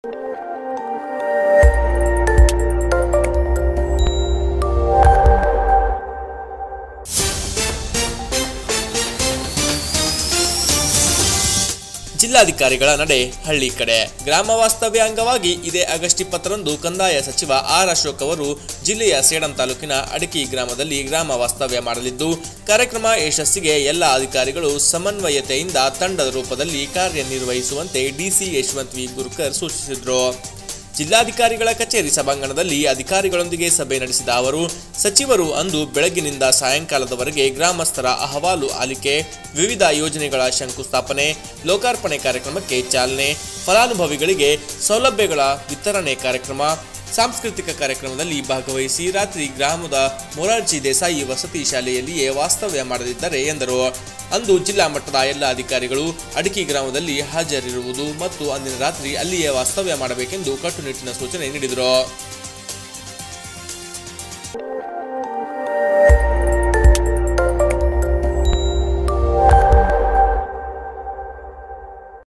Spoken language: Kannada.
ಜಿಲ್ಲಾಧಿಕಾರಿಗಳ ನಡೆ ಹಳ್ಳಿ ಕಡೆ ಗ್ರಾಮ ವಾಸ್ತವ್ಯ ಅಂಗವಾಗಿ ಇದೇ ಆಗಸ್ಟ್ ಇಪ್ಪತ್ತರಂದು ಕಂದಾಯ ಸಚಿವ ಆರ್ ಅಶೋಕ್ ಅವರು ಜಿಲ್ಲೆಯ ಸೇಡಂ ತಾಲೂಕಿನ ಅಡಕಿ ಗ್ರಾಮದಲ್ಲಿ ಗ್ರಾಮ ವಾಸ್ತವ್ಯ ಮಾಡಲಿದ್ದು ಕಾರ್ಯಕ್ರಮ ಯಶಸ್ಸಿಗೆ ಎಲ್ಲ ಅಧಿಕಾರಿಗಳು ಸಮನ್ವಯತೆಯಿಂದ ತಂಡದ ರೂಪದಲ್ಲಿ ಕಾರ್ಯನಿರ್ವಹಿಸುವಂತೆ ಡಿಸಿ ಯಶವಂತ್ ವಿ ಗುರ್ಕರ್ ಸೂಚಿಸಿದರು ಜಿಲ್ಲಾಧಿಕಾರಿಗಳ ಕಚೇರಿ ಸಭಾಂಗಣದಲ್ಲಿ ಅಧಿಕಾರಿಗಳೊಂದಿಗೆ ಸಭೆ ನಡೆಸಿದ ಅವರು ಸಚಿವರು ಅಂದು ಬೆಳಗ್ಗಿನಿಂದ ಸಾಯಂಕಾಲದವರೆಗೆ ಗ್ರಾಮಸ್ಥರ ಅಹವಾಲು ಆಲಿಕೆ ವಿವಿಧ ಯೋಜನೆಗಳ ಶಂಕುಸ್ಥಾಪನೆ ಲೋಕಾರ್ಪಣೆ ಕಾರ್ಯಕ್ರಮಕ್ಕೆ ಚಾಲನೆ ಫಲಾನುಭವಿಗಳಿಗೆ ಸೌಲಭ್ಯಗಳ ವಿತರಣೆ ಕಾರ್ಯಕ್ರಮ ಸಾಂಸ್ಕೃತಿಕ ಕಾರ್ಯಕ್ರಮದಲ್ಲಿ ಭಾಗವಹಿಸಿ ರಾತ್ರಿ ಗ್ರಾಮದ ಮೊರಾರ್ಜಿ ದೇಸಾಯಿ ವಸತಿ ಶಾಲೆಯಲ್ಲಿಯೇ ವಾಸ್ತವ್ಯ ಮಾಡಲಿದ್ದಾರೆ ಎಂದರು ಅಂದು ಜಿಲ್ಲಾ ಮಟ್ಟದ ಎಲ್ಲ ಅಧಿಕಾರಿಗಳು ಅಡಿಕೆ ಗ್ರಾಮದಲ್ಲಿ ಹಾಜರಿರುವುದು ಮತ್ತು ಅಂದಿನ ರಾತ್ರಿ ಅಲ್ಲಿಯೇ ವಾಸ್ತವ್ಯ ಮಾಡಬೇಕೆಂದು ಕಟ್ಟುನಿಟ್ಟಿನ ಸೂಚನೆ ನೀಡಿದರು